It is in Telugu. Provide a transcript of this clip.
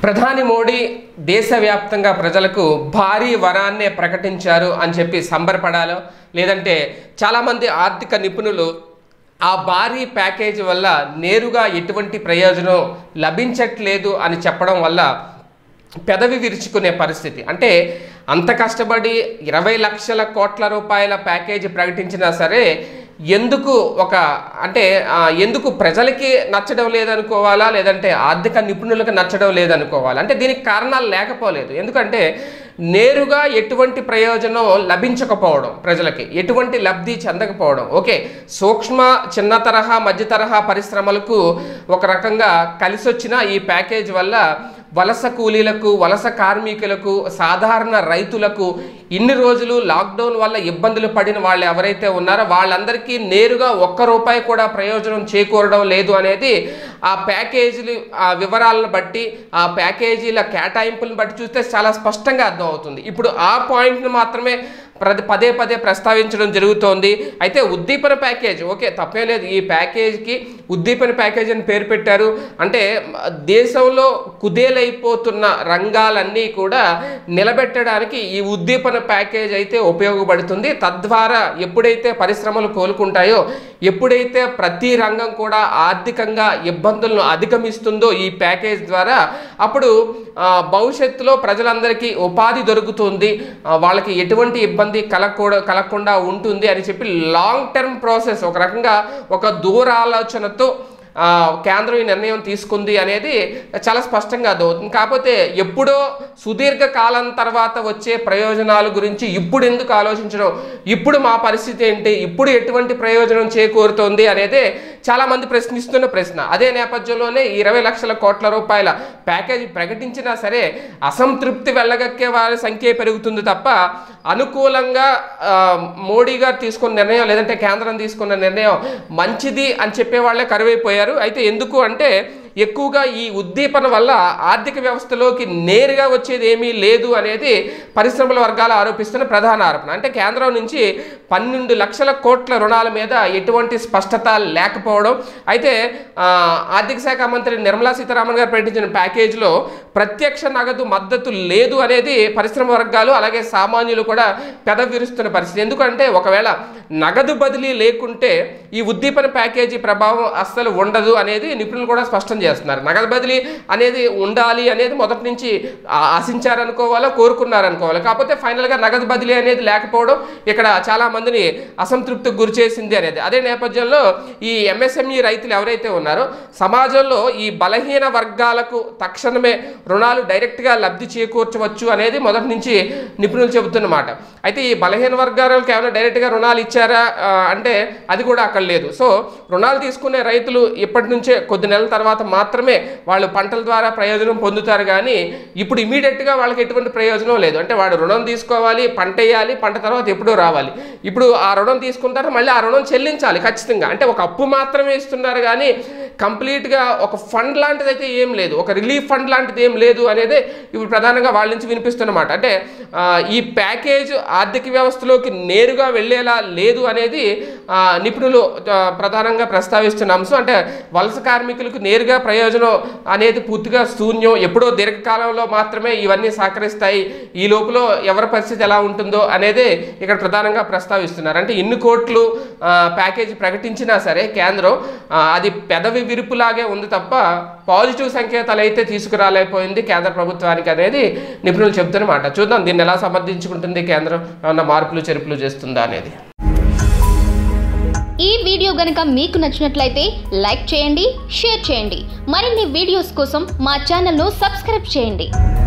ప్రధాని మోడీ దేశవ్యాప్తంగా ప్రజలకు భారీ వరాన్నే ప్రకటించారు అని చెప్పి సంబరపడాలో లేదంటే చాలామంది ఆర్థిక నిపుణులు ఆ భారీ ప్యాకేజీ వల్ల నేరుగా ఎటువంటి ప్రయోజనం లభించట్లేదు అని చెప్పడం వల్ల పెదవి విరుచుకునే పరిస్థితి అంటే అంత కష్టపడి ఇరవై లక్షల కోట్ల రూపాయల ప్యాకేజీ ప్రకటించినా సరే ఎందుకు ఒక అంటే ఆ, ఎందుకు ప్రజలకి నచ్చడం లేదనుకోవాలా లేదంటే ఆర్థిక నిపుణులకు నచ్చడం లేదనుకోవాలా అంటే దీనికి కారణాలు లేకపోలేదు ఎందుకంటే నేరుగా ఎటువంటి ప్రయోజనం లభించకపోవడం ప్రజలకి ఎటువంటి లబ్ధి చెందకపోవడం ఓకే సూక్ష్మ చిన్న తరహా మధ్య తరహా పరిశ్రమలకు ఒక రకంగా కలిసొచ్చిన ఈ ప్యాకేజ్ వల్ల వలస కూలీలకు వలస కార్మికులకు సాధారణ రైతులకు ఇన్ని రోజులు లాక్డౌన్ వల్ల ఇబ్బందులు పడిన వాళ్ళు ఎవరైతే ఉన్నారో వాళ్ళందరికీ నేరుగా ఒక్క రూపాయి కూడా ప్రయోజనం చేకూరడం లేదు అనేది ఆ ప్యాకేజీలు ఆ వివరాలను బట్టి ఆ ప్యాకేజీల కేటాయింపులను బట్టి చూస్తే చాలా స్పష్టంగా అర్థమవుతుంది ఇప్పుడు ఆ పాయింట్ని మాత్రమే ప్రతి పదే పదే ప్రస్తావించడం జరుగుతోంది అయితే ఉద్దీపన ప్యాకేజ్ ఓకే తప్పే లేదు ఈ ప్యాకేజ్కి ఉద్దీపన ప్యాకేజ్ అని పేరు పెట్టారు అంటే మ, దేశంలో కుదేలైపోతున్న రంగాలన్నీ కూడా నిలబెట్టడానికి ఈ ఉద్దీపన ప్యాకేజ్ అయితే ఉపయోగపడుతుంది తద్వారా ఎప్పుడైతే పరిశ్రమలు కోలుకుంటాయో ఎప్పుడైతే ప్రతి రంగం కూడా ఆర్థికంగా ఇబ్బందులను అధిగమిస్తుందో ఈ ప్యాకేజ్ ద్వారా అప్పుడు ఆ, భవిష్యత్తులో ప్రజలందరికీ ఉపాధి దొరుకుతుంది ఆ, వాళ్ళకి ఎటువంటి ఇబ్బంది కలగకూడ కలగకుండా ఉంటుంది అని చెప్పి లాంగ్ టర్మ్ ప్రాసెస్ ఒక రకంగా ఒక దూరాలోచనతో ఆ, కేంద్రం ఈ నిర్ణయం తీసుకుంది అనేది చాలా స్పష్టంగా అర్థమవుతుంది కాకపోతే ఎప్పుడో సుదీర్ఘ కాలం తర్వాత వచ్చే ప్రయోజనాల గురించి ఇప్పుడు ఎందుకు ఆలోచించడం ఇప్పుడు మా పరిస్థితి ఏంటి ఇప్పుడు ఎటువంటి ప్రయోజనం చేకూరుతోంది అనేది చాలామంది ప్రశ్నిస్తున్న ప్రశ్న అదే నేపథ్యంలోనే ఈ ఇరవై లక్షల కోట్ల రూపాయల ప్యాకేజీ ప్రకటించినా సరే అసంతృప్తి వెళ్ళగక్కే వారి సంఖ్య పెరుగుతుంది తప్ప అనుకూలంగా ఆ, మోడీ గారు తీసుకున్న నిర్ణయం లేదంటే కేంద్రం తీసుకున్న నిర్ణయం మంచిది అని చెప్పే వాళ్ళే కరువైపోయారు అయితే ఎందుకు అంటే ఎక్కువగా ఈ ఉద్దీపన వల్ల ఆర్థిక వ్యవస్థలోకి నేరుగా వచ్చేది ఏమీ లేదు అనేది పరిశ్రమల వర్గాలు ఆరోపిస్తున్న ప్రధాన ఆరోపణ అంటే కేంద్రం నుంచి పన్నెండు లక్షల కోట్ల రుణాల మీద ఎటువంటి స్పష్టత లేకపోవడం అయితే ఆ, ఆర్థిక శాఖ మంత్రి నిర్మలా సీతారామన్ గారు ప్రకటించిన ప్యాకేజీలో ప్రత్యక్ష నగదు మద్దతు లేదు అనేది పరిశ్రమ వర్గాలు అలాగే సామాన్యులు కూడా పెదవిరుస్తున్న పరిస్థితి ఎందుకంటే ఒకవేళ నగదు బదిలీ లేకుంటే ఈ ఉద్దీపన ప్యాకేజీ ప్రభావం అస్సలు ఉండదు అనేది నిపుణులు కూడా స్పష్టం చేస్తున్నారు నగదు బదిలీ అనేది ఉండాలి అనేది మొదటి నుంచి ఆ- ఆశించారనుకోవాలో కోరుకున్నారనుకోవాలి కాకపోతే ఫైనల్గా నగదు బదిలీ అనేది లేకపోవడం ఇక్కడ చాలా మందిని అసంతృప్తికి గురి చేసింది అనేది అదే నేపథ్యంలో ఈ ఎంఎస్ఎంఈ రైతులు ఎవరైతే ఉన్నారో సమాజంలో ఈ బలహీన వర్గాలకు తక్షణమే రుణాలు డైరెక్ట్గా లబ్ధి చేకూర్చవచ్చు అనేది మొదటి నుంచి నిపుణులు చెబుతున్నమాట అయితే ఈ బలహీన వర్గాలకు ఏమైనా డైరెక్ట్గా రుణాలు ఇచ్చారా ఆ, అంటే అది కూడా అక్కడ లేదు సో రుణాలు తీసుకునే రైతులు ఇప్పటి నుంచే కొద్ది నెలల తర్వాత మాత్రమే వాళ్ళు పంటల ద్వారా ప్రయోజనం పొందుతారు కానీ ఇప్పుడు ఇమీడియట్గా వాళ్ళకి ఎటువంటి ప్రయోజనం లేదు అంటే వాడు రుణం తీసుకోవాలి పంట వేయాలి పంట తర్వాత ఎప్పుడో రావాలి ఇప్పుడు ఆ రుణం తీసుకుంటారు మళ్ళీ ఆ రుణం చెల్లించాలి ఖచ్చితంగా అంటే ఒక అప్పు మాత్రమే ఇస్తున్నారు కానీ కంప్లీట్గా ఒక ఫండ్ లాంటిది అయితే ఏం లేదు ఒక రిలీఫ్ ఫండ్ లాంటిది ఏం లేదు అనేది ఇప్పుడు ప్రధానంగా వాళ్ళ నుంచి వినిపిస్తున్నమాట అంటే ఆ, ఈ ప్యాకేజ్ ఆర్థిక వ్యవస్థలోకి నేరుగా వెళ్ళేలా లేదు అనేది ఆ, నిపుణులు ఆ, ప్రధానంగా ప్రస్తావిస్తున్న అంశం అంటే వలస కార్మికులకు నేరుగా ప్రయోజనం అనేది పూర్తిగా శూన్యం ఎప్పుడో దీర్ఘకాలంలో మాత్రమే ఇవన్నీ సహకరిస్తాయి ఈ లోపల ఎవరి పరిస్థితి ఎలా ఉంటుందో అనేది ఇక్కడ ప్రధానంగా ప్రస్తావిస్తున్నారు అంటే ఇన్ని కోట్లు ఆ, ప్యాకేజీ ప్రకటించినా సరే కేంద్రం ఆ, అది పెదవి విరుపులాగే ఉంది తప్ప పాజిటివ్ సంకేతాలు అయితే తీసుకురాలేకపోయింది కేంద్ర ప్రభుత్వానికి అనేది నిపుణులు చెబుతున్నమాట చూద్దాం దీన్ని ఎలా సమర్థించుకుంటుంది కేంద్రం ఏమన్నా మార్పులు చెరుపులు చేస్తుందా అనేది ఈ వీడియో గనుక మీకు నచ్చినట్లయితే లైక్ చేయండి షేర్ చేయండి మరిన్ని వీడియోస్ కోసం మా ఛానల్ను సబ్స్క్రైబ్ చేయండి